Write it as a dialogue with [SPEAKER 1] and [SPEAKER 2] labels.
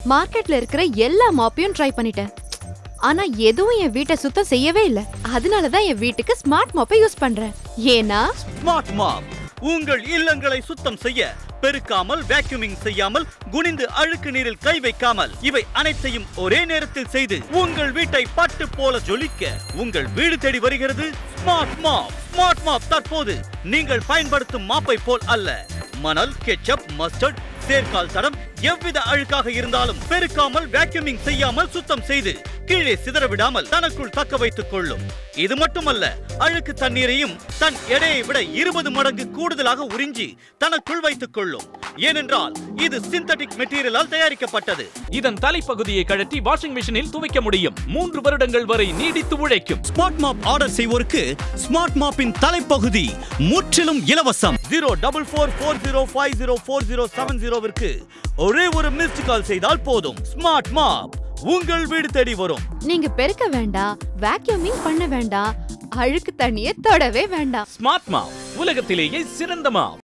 [SPEAKER 1] மார்க்கெட்ல இருக்கிற எல்லா மாப்பையும் ட்ரை பண்ணிட்டேன் ஆனா எதுவும் என் வீட்டை சுத்தம் செய்யவே இல்ல அதனால தான் என் வீட்டுக்கு ஸ்மார்ட் மாப்பை யூஸ் பண்றேன் ஏன்னா
[SPEAKER 2] ஸ்மார்ட் மாப் உங்கள் இல்லங்களை சுத்தம் செய்ய பெருக்காமல் வேக்யூமிங் செய்யாமல் குனிந்து அழுக்கு நீரில் கை வைக்காமல் இவை அனைத்தையும் ஒரே நேரத்தில் செய்து உங்கள் வீட்டை பட்டு போல ஜொலிக்க உங்கள் வீடு தேடி வருகிறது ஸ்மார்ட் மாப் ஸ்மார்ட் மாப் தற்போது நீங்கள் பயன்படுத்தும் மாப்பை போல் அல்ல மணல் கெச்சப் மஸ்டர்ட் சேர்க்கால் தடம் எவ்வித அழுக்காக இருந்தாலும் பெருக்காமல் வேக்யூமிங் செய்யாமல் சுத்தம் செய்து கீழே சிதற விடாமல் தனக்குள் தக்க வைத்துக் கொள்ளும் இது மட்டுமல்ல அழுக்கு தண்ணீரையும் தன் எடையை விட இருபது மடங்கு கூடுதலாக உறிஞ்சி தனக்குள் வைத்துக் கொள்ளும் ஏனென்றால் இது சிந்தட்டிக் மெட்டீரியலால் தயாரிக்கப்பட்டது
[SPEAKER 3] இதன் தலைப்பகுதியை கழற்றி வாஷிங் மிஷினில் துவைக்க முடியும் மூன்று வருடங்கள் வரை நீடித்து உழைக்கும்
[SPEAKER 2] ஸ்மார்ட் மாப் ஆர்டர் செய்வோருக்கு ஸ்மார்ட் மாப்பின் தலைப்பகுதி முற்றிலும் இலவசம் zero double four four zero five zero four zero seven ஜீரோவிற்கு ஒரே ஒரு மிஸ்டு கால் செய்தால் போதும் ஸ்மார்ட் மாப் உங்கள் வீடு தேடி வரும்
[SPEAKER 1] நீங்க பெருக்க வேண்டாம் வேக்யூமிங் பண்ண வேண்டாம் அழுக்கு தண்ணியை தொடவே வேண்டாம்
[SPEAKER 3] ஸ்மார்ட் மாப் உலகத்திலேயே சிறந்த மாப்